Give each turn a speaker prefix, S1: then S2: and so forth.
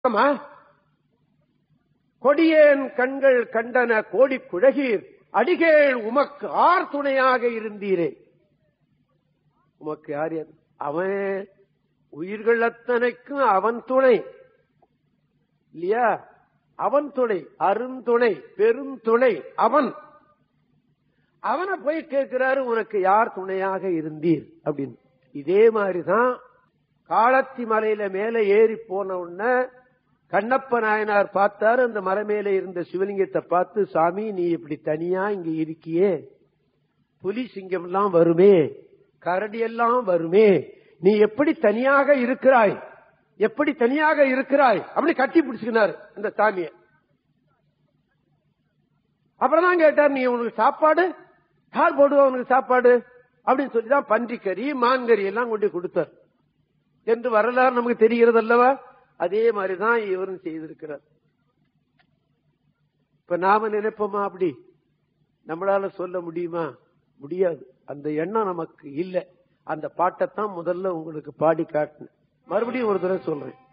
S1: ஆமா கொடியேன் கண்கள் கண்டன கோடி குழகீர் அடிகேள் உமக்கு ஆர் துணையாக இருந்தீரே உமக்கு யார் யார் அவன் உயிர்கள் அத்தனைக்கும் அவன் துணை இல்லையா அவன் துணை அருந்துணை பெருந்துணை அவன் அவனை போய் கேட்கிறாரு உனக்கு யார் துணையாக இருந்தீர் அப்படின்னு இதே மாதிரிதான் காளத்தி மலையில மேல ஏறி போன உடனே கண்ணப்ப நாயனார் பார்த்தாரு அந்த மலை மேல இருந்த சிவலிங்கத்தை பார்த்து சாமி நீ இப்படி தனியா இங்க இருக்கியே புலி சிங்கம் எல்லாம் வருமே கரடி எல்லாம் வருமே நீ எப்படி தனியாக இருக்கிறாய் எப்படி தனியாக இருக்கிறாய் அப்படி கட்டி பிடிச்சுக்கினாரு அந்த சாமிய அப்புறம் தான் கேட்டார் நீ உனக்கு சாப்பாடு யார் போடுவா உனக்கு சாப்பாடு அப்படின்னு சொல்லி தான் பன்றிக்கறி மான்கறி எல்லாம் கொண்டு கொடுத்தார் என்று வரலாறு நமக்கு தெரிகிறது அல்லவா அதே மாதிரிதான் இவரும் செய்திருக்கிறார் இப்ப நாம நினைப்போமா அப்படி நம்மளால சொல்ல முடியுமா முடியாது அந்த எண்ணம் நமக்கு இல்லை அந்த பாட்டைத்தான் முதல்ல உங்களுக்கு பாடி காட்டினேன் மறுபடியும் ஒரு தடவை சொல்றேன்